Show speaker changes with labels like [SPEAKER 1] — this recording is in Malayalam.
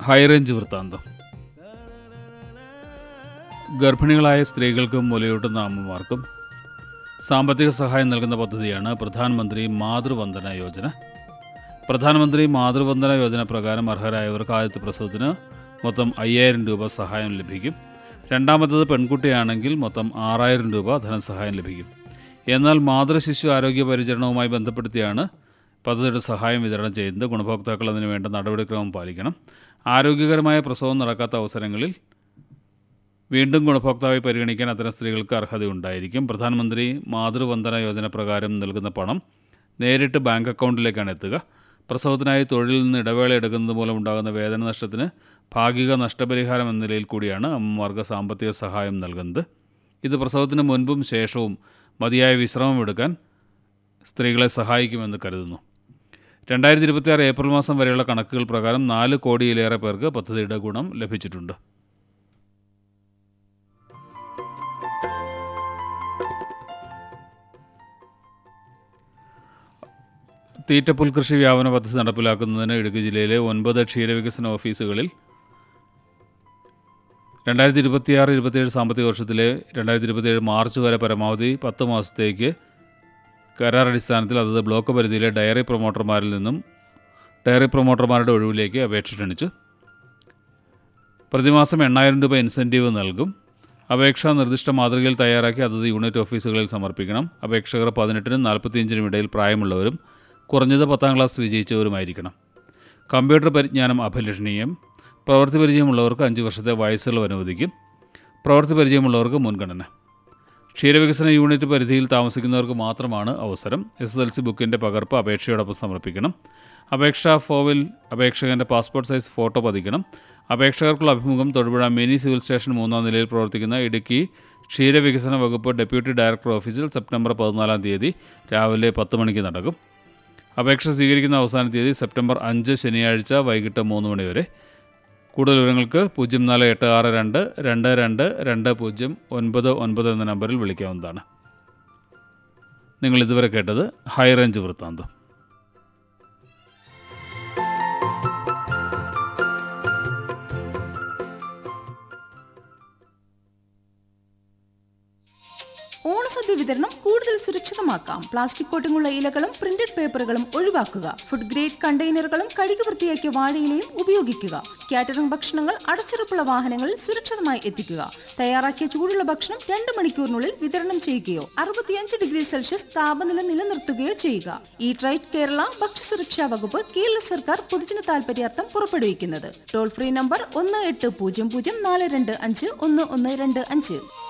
[SPEAKER 1] ഹൈറേഞ്ച് വൃത്താന്തം ഗർഭിണികളായ സ്ത്രീകൾക്കും മുലയൂട്ടുന്ന അമ്മമാർക്കും സാമ്പത്തിക സഹായം നൽകുന്ന പദ്ധതിയാണ് പ്രധാനമന്ത്രി മാതൃവന്ദന യോജന പ്രധാനമന്ത്രി മാതൃവന്ദന യോജന പ്രകാരം അർഹരായവർക്ക് ആദ്യത്തെ പ്രസവത്തിന് മൊത്തം അയ്യായിരം രൂപ സഹായം ലഭിക്കും രണ്ടാമത്തത് പെൺകുട്ടിയാണെങ്കിൽ മൊത്തം ആറായിരം രൂപ ധനസഹായം ലഭിക്കും എന്നാൽ മാതൃശിശു ആരോഗ്യ പരിചരണവുമായി ബന്ധപ്പെടുത്തിയാണ് പദ്ധതിയുടെ സഹായം വിതരണം ചെയ്യുന്നത് ഗുണഭോക്താക്കൾ അതിന് വേണ്ട നടപടിക്രമം പാലിക്കണം ആരോഗ്യകരമായ പ്രസവം നടക്കാത്ത അവസരങ്ങളിൽ വീണ്ടും ഗുണഭോക്താവായി പരിഗണിക്കാൻ അത്തരം സ്ത്രീകൾക്ക് അർഹതയുണ്ടായിരിക്കും പ്രധാനമന്ത്രി മാതൃവന്ദന യോജന പ്രകാരം നൽകുന്ന പണം നേരിട്ട് ബാങ്ക് അക്കൗണ്ടിലേക്കാണ് എത്തുക പ്രസവത്തിനായി തൊഴിലിൽ നിന്ന് ഇടവേള എടുക്കുന്നത് മൂലം ഉണ്ടാകുന്ന വേതന നഷ്ടത്തിന് ഭാഗിക നഷ്ടപരിഹാരം എന്ന നിലയിൽ കൂടിയാണ് അമ്മമാർക്ക് സാമ്പത്തിക സഹായം നൽകുന്നത് ഇത് പ്രസവത്തിന് മുൻപും ശേഷവും മതിയായ വിശ്രമം എടുക്കാൻ സ്ത്രീകളെ സഹായിക്കുമെന്ന് കരുതുന്നു രണ്ടായിരത്തി ഇരുപത്തിയാറ് ഏപ്രിൽ മാസം വരെയുള്ള കണക്കുകൾ പ്രകാരം നാല് കോടിയിലേറെ പേർക്ക് പദ്ധതിയുടെ ഗുണം ലഭിച്ചിട്ടുണ്ട് തീറ്റപ്പുൽ കൃഷി വ്യാപന പദ്ധതി നടപ്പിലാക്കുന്നതിന് ഇടുക്കി ജില്ലയിലെ ഒൻപത് ക്ഷീരവികസന ഓഫീസുകളിൽ രണ്ടായിരത്തി ഇരുപത്തിയാറ് ഇരുപത്തിയേഴ് സാമ്പത്തിക വർഷത്തിലെ രണ്ടായിരത്തി ഇരുപത്തിയേഴ് മാർച്ച് വരെ പരമാവധി പത്ത് മാസത്തേക്ക് കരാർ അടിസ്ഥാനത്തിൽ അതത് ബ്ലോക്ക് പരിധിയിലെ ഡയറി പ്രൊമോട്ടർമാരിൽ നിന്നും ഡയറി പ്രൊമോട്ടർമാരുടെ ഒഴിവിലേക്ക് അപേക്ഷ ക്ഷണിച്ചു പ്രതിമാസം എണ്ണായിരം രൂപ ഇൻസെൻറ്റീവ് നൽകും അപേക്ഷ നിർദ്ദിഷ്ട മാതൃകയിൽ തയ്യാറാക്കി അതത് യൂണിറ്റ് ഓഫീസുകളിൽ സമർപ്പിക്കണം അപേക്ഷകർ പതിനെട്ടിനും നാൽപ്പത്തിയഞ്ചിനും ഇടയിൽ പ്രായമുള്ളവരും കുറഞ്ഞത് പത്താം ക്ലാസ് വിജയിച്ചവരുമായിരിക്കണം കമ്പ്യൂട്ടർ പരിജ്ഞാനം അഭിലഷണീയം പ്രവൃത്തി പരിചയമുള്ളവർക്ക് അഞ്ച് വർഷത്തെ വയസ്സുകൾ അനുവദിക്കും പ്രവൃത്തി പരിചയമുള്ളവർക്ക് മുൻഗണന ക്ഷീരവികസന യൂണിറ്റ് പരിധിയിൽ താമസിക്കുന്നവർക്ക് മാത്രമാണ് അവസരം എസ് എസ് എൽ സി ബുക്കിൻ്റെ പകർപ്പ് അപേക്ഷയോടൊപ്പം സമർപ്പിക്കണം അപേക്ഷാ ഫോമിൽ അപേക്ഷകൻ്റെ പാസ്പോർട്ട് സൈസ് ഫോട്ടോ പതിക്കണം അപേക്ഷകർക്കുള്ള അഭിമുഖം തൊടുപുഴ മിനി സിവിൽ സ്റ്റേഷൻ മൂന്നാം നിലയിൽ പ്രവർത്തിക്കുന്ന ഇടുക്കി ക്ഷീരവികസന വകുപ്പ് ഡെപ്യൂട്ടി ഡയറക്ടർ ഓഫീസിൽ സെപ്റ്റംബർ പതിനാലാം തീയതി രാവിലെ പത്ത് മണിക്ക് നടക്കും അപേക്ഷ സ്വീകരിക്കുന്ന അവസാന തീയതി സെപ്റ്റംബർ അഞ്ച് ശനിയാഴ്ച വൈകിട്ട് മൂന്ന് മണി വരെ കൂടുതൽ വിവരങ്ങൾക്ക് പൂജ്യം നാല് എട്ട് ആറ് രണ്ട് രണ്ട് രണ്ട് രണ്ട് പൂജ്യം ഒൻപത് ഒൻപത് എന്ന നമ്പറിൽ വിളിക്കാവുന്നതാണ് നിങ്ങൾ ഇതുവരെ കേട്ടത് ഹൈറേഞ്ച് വൃത്താന്തം
[SPEAKER 2] ഓണസദ്യ വിതരണം കൂടുതൽ സുരക്ഷിതമാക്കാം പ്ലാസ്റ്റിക് കോട്ടിങ്ങുള്ള ഇലകളും പ്രിന്റഡ് പേപ്പറുകളും ഒഴിവാക്കുക ഫുഡ് ഗ്രേഡ് കണ്ടെയ്നറുകളും കഴുകി വൃത്തിയാക്കിയ വാഴയിലയും ഉപയോഗിക്കുക കാറ്ററിംഗ് ഭക്ഷണങ്ങൾ അടച്ചുറപ്പുള്ള വാഹനങ്ങളിൽ സുരക്ഷിതമായി എത്തിക്കുക തയ്യാറാക്കിയ ചൂടുള്ള ഭക്ഷണം രണ്ട് മണിക്കൂറിനുള്ളിൽ വിതരണം ചെയ്യുകയോ അറുപത്തിയഞ്ച് ഡിഗ്രി സെൽഷ്യസ് താപനില നിലനിർത്തുകയോ ചെയ്യുക ഈ ട്രൈറ്റ് കേരള ഭക്ഷ്യസുരക്ഷാ വകുപ്പ് കേരള സർക്കാർ പൊതുജന താൽപര്യാർത്ഥം പുറപ്പെടുവിക്കുന്നത് ടോൾ ഫ്രീ നമ്പർ ഒന്ന് എട്ട് പൂജ്യം പൂജ്യം നാല് രണ്ട് അഞ്ച് ഒന്ന് ഒന്ന് രണ്ട് അഞ്ച്